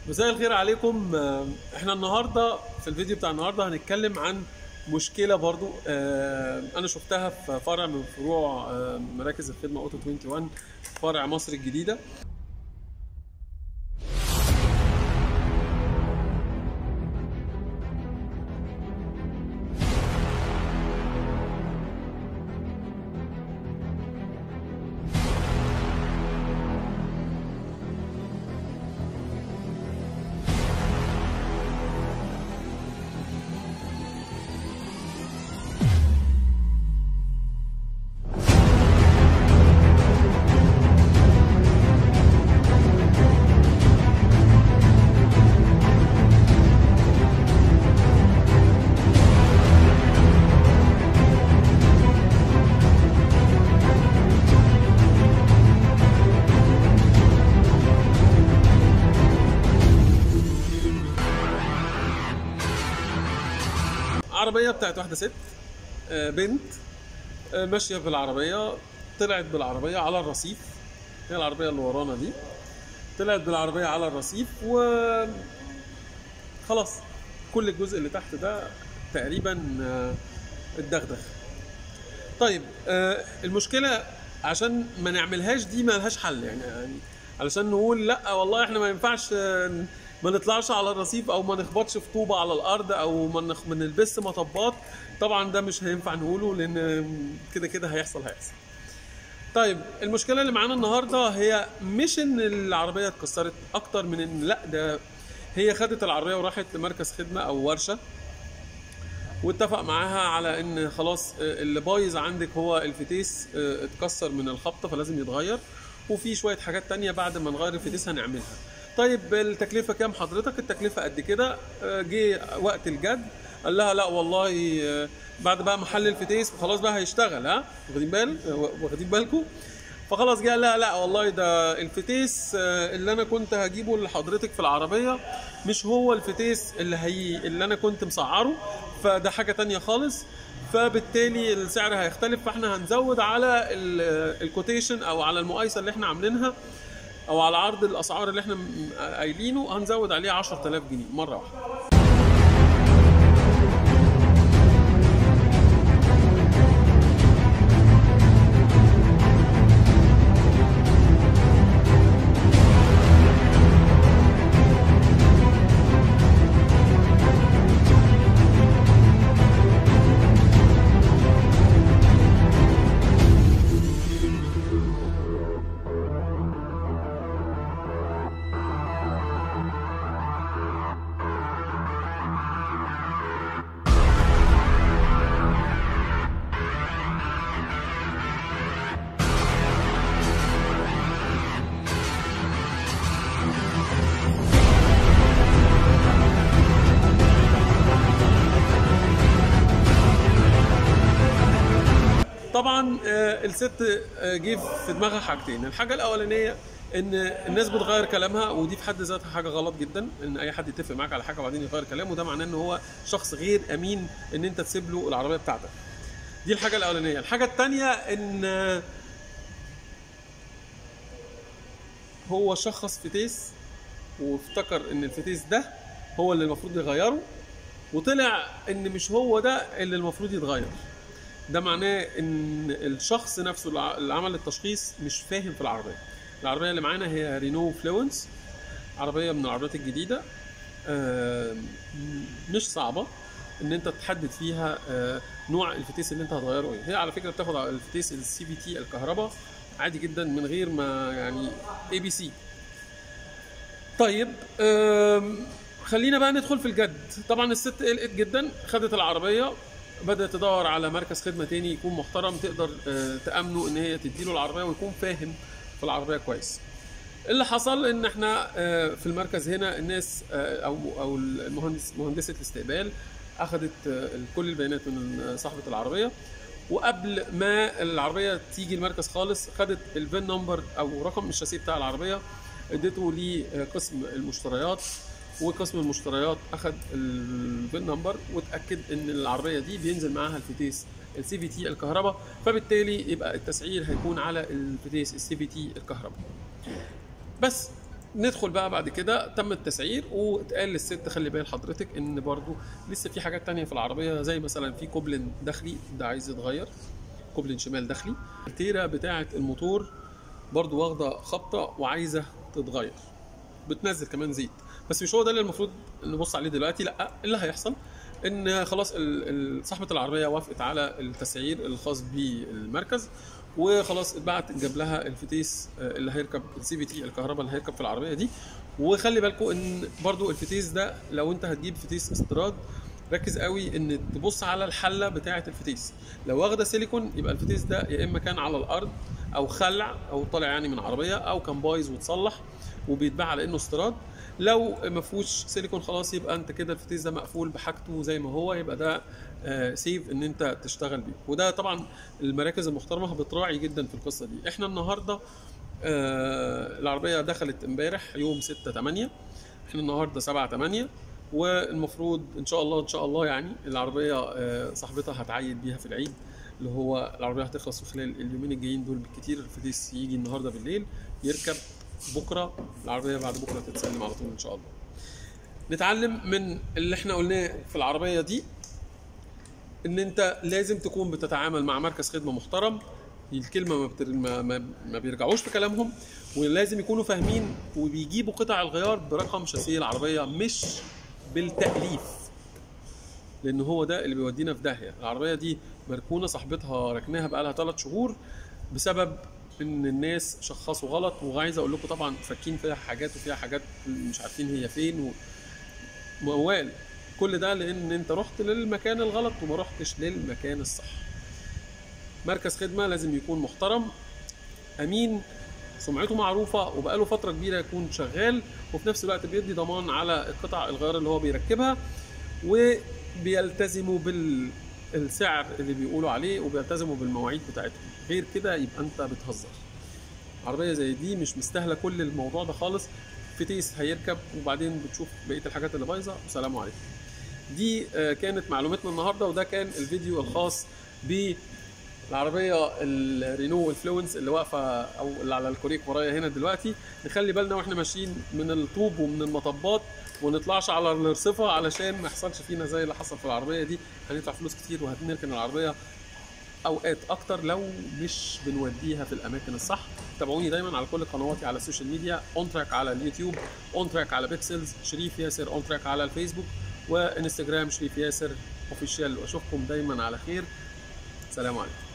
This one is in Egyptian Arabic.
مساء الخير عليكم آه، احنا النهارده في الفيديو بتاع النهارده هنتكلم عن مشكله برضو آه، انا شفتها في فرع من فروع آه، مراكز الخدمه اوتو 21 فرع مصر الجديده عربيه بتاعت واحده ست آه، بنت آه، ماشيه بالعربيه طلعت بالعربيه على الرصيف هي العربيه اللي ورانا دي طلعت بالعربيه على الرصيف و خلاص كل الجزء اللي تحت ده تقريبا آه، اتدغدغ طيب آه، المشكله عشان ما نعملهاش دي ما لهاش حل يعني يعني علشان نقول لا والله احنا ما ينفعش آه، ما نطلعش على الرصيف او ما نخبطش في طوبه على الارض او ما نخ- ما نلبسش مطبات طبعا ده مش هينفع نقوله لان كده كده هيحصل هيحصل طيب المشكله اللي معانا النهارده هي مش ان العربيه اتكسرت اكتر من ان لا ده هي خدت العربيه وراحت لمركز خدمه او ورشه واتفق معاها على ان خلاص آه، اللي بايظ عندك هو الفتيس آه، اتكسر من الخبطه فلازم يتغير وفي شويه حاجات تانية بعد ما نغير الفتيس هنعملها طيب التكلفه كام حضرتك التكلفه قد كده آه، جه وقت الجد قال لها لا والله آه، بعد بقى محل الفتيس خلاص بقى هيشتغل ها واخدين بال واخدين بالكم فخلاص جه قال لا لا والله ده الفتيس آه، اللي انا كنت هجيبه لحضرتك في العربيه مش هو الفتيس اللي هي اللي انا كنت مسعره فده حاجه تانية خالص فبالتالي السعر هيختلف فاحنا هنزود على ال- الكوتيشن او على المقايسه اللي احنا عاملينها او على عرض الاسعار اللي احنا م- قايلينه هنزود عليه 10000 جنيه مره واحده طبعا آه، الست آه، جه في دماغها حاجتين الحاجه الاولانيه ان الناس بتغير كلامها ودي في حد ذاتها حاجه غلط جدا ان اي حد يتفق معاك على حاجه وبعدين يغير كلامه ده معناه ان هو شخص غير امين ان انت تسيب له العربيه بتاعتك دي الحاجه الاولانيه الحاجه الثانيه ان آه، هو شخص فتيس وافتكر ان الفتيس ده هو اللي المفروض يغيره وطلع ان مش هو ده اللي المفروض يتغير ده معناه ان الشخص نفسه اللي ع- اللي عمل التشخيص مش فاهم في العربيه العربيه اللي معانا هي رينو فلوينس عربيه من العربيات الجديده آم، مش صعبه ان انت تحدد فيها آه، نوع الفتيس اللي انت هتغيره ايه هي على فكره بتاخد على الفتيس السي في تي الكهرباء عادي جدا من غير ما يعني اي بي سي طيب آم، خلينا بقى ندخل في الجد طبعا الست قلقت جدا خدت العربيه بدات تدور على مركز خدمه تاني يكون محترم تقدر آه، تامنه ان هي تديله العربيه ويكون فاهم في العربيه كويس اللي حصل ان احنا آه، في المركز هنا الناس آه، او او المهندس مهندسه الاستقبال اخذت آه، كل البيانات من صاحبه العربيه وقبل ما العربيه تيجي المركز خالص خدت الفين نمبر او رقم الشاسيه بتاع العربيه اديته لقسم المشتريات وقسم المشتريات اخذ الفين نمبر واتاكد ان العربيه دي بينزل معاها الفتيس السي في تي الكهرباء فبالتالي يبقى التسعير هيكون على الفتيس السي في تي الكهرباء بس ندخل بقى بعد كده تم التسعير واتقال للست خلي بال حضرتك ان برضو لسه في حاجات تانية في العربيه زي مثلا في كوبلن داخلي ده عايز يتغير كوبلن شمال داخلي التيره بتاعه الموتور برضو واخده خبطه وعايزه تتغير بتنزل كمان زيت بس مش هو ده اللي المفروض نبص عليه دلوقتي لا اللي هيحصل ان خلاص ال- ال- صاحبه العربيه وافقت على التسعير الخاص بالمركز وخلاص اتبعت جاب لها الفتيس آه، اللي هيركب السي في تي الكهرباء اللي هيركب في العربيه دي وخلي بالكم ان برضو الفتيس ده لو انت هتجيب فتيس استيراد ركز قوي ان تبص على الحله بتاعه الفتيس لو واخده سيليكون يبقى الفتيس ده يا اما كان على الارض او خلع او طالع يعني من عربيه او كان بايظ وتصلح وبيتباع على انه استيراد لو ما فيهوش سيليكون خلاص يبقى انت كده الفتيس ده مقفول بحاجته زي ما هو يبقى ده آه، سيف ان انت تشتغل بيه وده طبعا المراكز المحترمه بتراعي جدا في القصه دي احنا النهارده آه، العربيه دخلت امبارح يوم 6 8 احنا النهارده 7 8 والمفروض ان شاء الله ان شاء الله يعني العربيه آه، صاحبتها هتعيد بيها في العيد اللي هو العربيه هتخلص في خلال اليومين الجايين دول بالكتير الفتيس يجي النهارده بالليل يركب بكره العربيه بعد بكره تتسلم على طول ان شاء الله نتعلم من اللي احنا قلناه في العربيه دي ان انت لازم تكون بتتعامل مع مركز خدمه محترم الكلمه ما, بتر... ما, ما, ما بيرجعوش في كلامهم ولازم يكونوا فاهمين وبيجيبوا قطع الغيار برقم شاسيه العربيه مش بالتاليف لان هو ده اللي بيودينا في داهيه العربيه دي مركونه صاحبتها ركناها بقالها ثلاث شهور بسبب ان الناس شخصوا غلط وعايز اقول لكم طبعا فاكين فيها حاجات وفيها حاجات مش عارفين هي فين و... موال كل ده لان انت رحت للمكان الغلط وما رحتش للمكان الصح مركز خدمه لازم يكون محترم امين سمعته معروفه وبقاله فتره كبيره يكون شغال وفي نفس الوقت بيدي ضمان على القطع الغيار اللي هو بيركبها وبيلتزموا بالسعر اللي بيقولوا عليه وبيلتزموا بالمواعيد بتاعتهم غير كده يبقى انت بتهزر عربيه زي دي مش مستاهله كل الموضوع ده خالص فتيس هيركب وبعدين بتشوف بقيه الحاجات اللي بايظه والسلام عليكم دي آه، كانت معلوماتنا النهارده وده كان الفيديو الخاص بالعربيه الرينو الفلونس اللي واقفه او اللي على الكوريك ورايا هنا دلوقتي نخلي بالنا واحنا ماشيين من الطوب ومن المطبات ونطلعش على الرصفه علشان ما يحصلش فينا زي اللي حصل في العربيه دي هندفع فلوس كتير وهنركن العربيه اوقات اكتر لو مش بنوديها في الاماكن الصح تابعوني دايما على كل قنواتي على السوشيال ميديا اون تراك على اليوتيوب اون تراك على بيكسلز شريف ياسر اون تراك على الفيسبوك وانستجرام شريف ياسر اوفيشال واشوفكم دايما على خير سلام عليكم